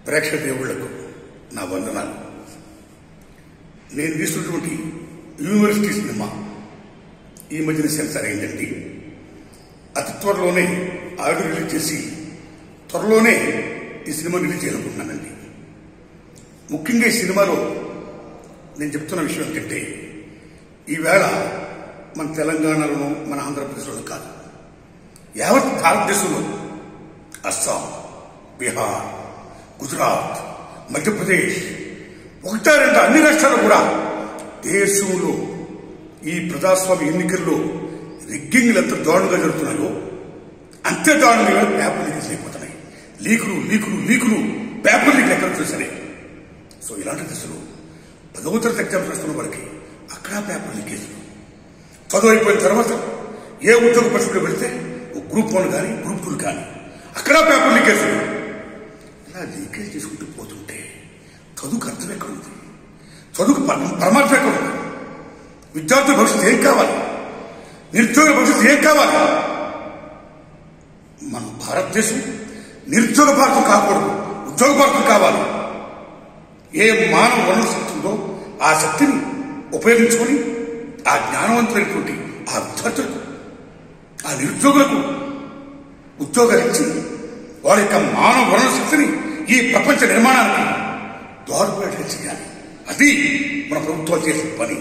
ప్రేక్షక దేవుళ్లకు నా వందనాలు నేను తీసినటువంటి యూనివర్సిటీ సినిమా ఈ మధ్యన సెన్సార్ అయిందండి అతి త్వరలోనే ఆడియో రిలీజ్ చేసి త్వరలోనే ఈ సినిమా రిలీజ్ చేయాలనుకుంటున్నానండి ముఖ్యంగా ఈ సినిమాలో నేను చెప్తున్న విషయం ఏంటంటే ఈవేళ మన తెలంగాణలోనూ మన ఆంధ్రప్రదేశ్లో కాదు యావత్ భారతదేశంలో అస్సాం బీహార్ గుజరాత్ మధ్యప్రదేశ్ ఒకటా రెండు అన్ని రాష్ట్రాలు కూడా దేశంలో ఈ ప్రజాస్వామ్య ఎన్నికల్లో రిగ్గింగ్లు ఎంత దారుణంగా జరుగుతున్నాయో అంతే దారుణంగా పేపర్ లీకేజ్ అయిపోతున్నాయి లీకులు లీకులు లీకులు పేపర్ లీక్ ఎక్కడ చూసరే సో ఇలాంటి దశలో పదవ తరగతి ఎగ్జామ్స్ రాస్తున్న వారికి అక్కడ పేపర్ లీకేజ్లు చదువు అయిపోయిన తర్వాత ఏ ఉద్యోగ పరిస్థితిలో పెడితే ఓ గ్రూప్ వన్ కానీ గ్రూప్ టూ కానీ అక్కడ పేపర్ లీకేజ్ ఇలా లీకేజ్ చేసుకుంటూ పోతుంటే చదువుకు అర్థం ఎక్కడ ఉంది చదువుకు పర- పరమార్థం ఎక్కడ ఉంది విద్యార్థుల భవిష్యత్తు ఏం కావాలి నిరుద్యోగ భవిష్యత్తు ఏం కావాలి మన భారతదేశం నిరుద్యోగ భారతం కాకూడదు ఉద్యోగ భారతం కావాలి ఏ మానవ వనరు శక్తి ఉందో ఆ శక్తిని ఉపయోగించుకొని ఆ జ్ఞానవంతులైనటువంటి ఆ విద్యార్థులకు ఆ నిరుద్యోగులకు ఉద్యోగాలు ఇచ్చి వారి యొక్క మానవ వనరు శక్తిని ఈ ప్రపంచ నిర్మాణానికి దోహదపడేలా చేయాలి అది మన ప్రభుత్వాలు చేసే పని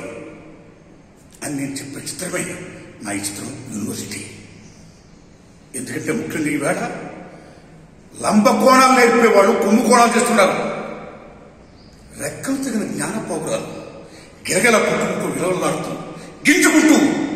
అని నేను చెప్పే చిత్రమే నా ఈ చిత్రం యూనివర్సిటీ ఎందుకంటే ముఖ్యంగా ఈవేళ లంబకోణాలు నేర్పే వాళ్ళు కుంభకోణాలు చేస్తున్నారు రెక్కలు తగిన జ్ఞాన పోగురాలు గిరగల పుట్టుకుంటూ విలువలాడుతూ గింజుకుంటూ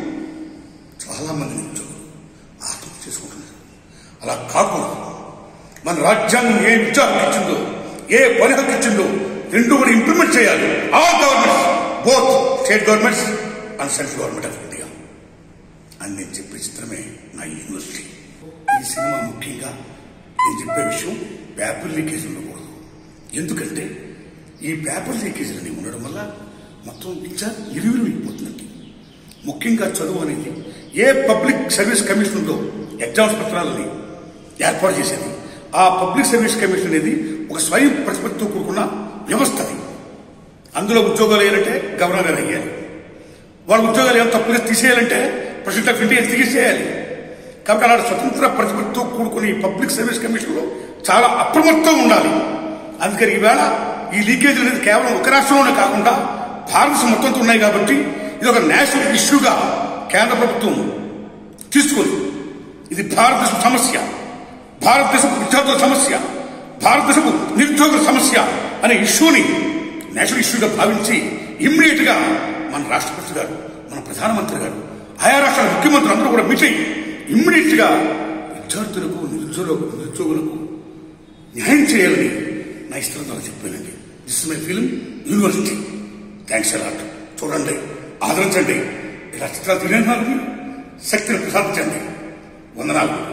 చాలా మంది నిరుద్యోగులు ఆత్మహత్య చేసుకుంటున్నారు అలా కాకూడదు మన రాజ్యాంగం ఏ విద్యా హక్కు ఇచ్చిందో ఏ పని హక్కు ఇచ్చిందో రెండు కూడా ఇంప్లిమెంట్ చేయాలి all governments both state governments and central government of India అని నేను చెప్పే చిత్రమే నా యూనివర్సిటీ ఈ సినిమా ముఖ్యంగా నేను చెప్పే విషయం పేపర్ లీకేజ్ ఉండకూడదు ఎందుకంటే ఈ పేపర్ లీకేజ్ అనేవి ఉండడం వల్ల మొత్తం విద్య ఇరువురు అయిపోతుందండి ముఖ్యంగా చదువు అనేది ఏ పబ్లిక్ సర్వీస్ కమిషన్ ఉందో ఎగ్జామ్స్ పత్రాలని ఏర్పాటు చేసేది ఆ పబ్లిక్ సర్వీస్ కమిషన్ అనేది ఒక స్వయం ప్రతిపత్తితో కూడుకున్న వ్యవస్థ అది అందులో ఉద్యోగాలు వేయాలంటే గవర్నర్ గారు అయ్యాలి వాళ్ళ ఉద్యోగాలు ఏమైనా తప్పుగా తీసేయాలంటే ప్రెసిడెంట్ ఆఫ్ ఇండియా తీసేయాలి కాబట్టి అలాంటి స్వతంత్ర ప్రతిపత్తితో కూడుకుని ఈ పబ్లిక్ సర్వీస్ కమిషన్లో చాలా అప్రమత్తం ఉండాలి అందుకని ఈవేళ ఈ లీకేజ్ అనేది కేవలం ఒక రాష్ట్రంలోనే కాకుండా భారతదేశం మొత్తంతో ఉన్నాయి కాబట్టి ఇది ఒక నేషనల్ ఇష్యూగా కేంద్ర ప్రభుత్వం తీసుకుంది ఇది భారతదేశం సమస్య భారతదేశపు విద్యార్థుల సమస్య భారతదేశపు నిరుద్యోగుల సమస్య అనే ఇష్యూని నేషనల్ ఇష్యూగా భావించి ఇమ్మీడియట్ గా మన రాష్ట్రపతి గారు మన ప్రధానమంత్రి గారు ఆయా రాష్ట్రాల ముఖ్యమంత్రులు అందరూ కూడా మీట్ అయ్యి ఇమ్మీడియట్ గా విద్యార్థులకు నిరుద్యోగులకు నిరుద్యోగులకు న్యాయం చేయాలని నా ఇష్టం ద్వారా చెప్పానండి this my film university thanks a lot చూడండి ఆదరించండి ఇలా చిత్రాలు తినే శక్తిని ప్రసాదించండి వందనాలు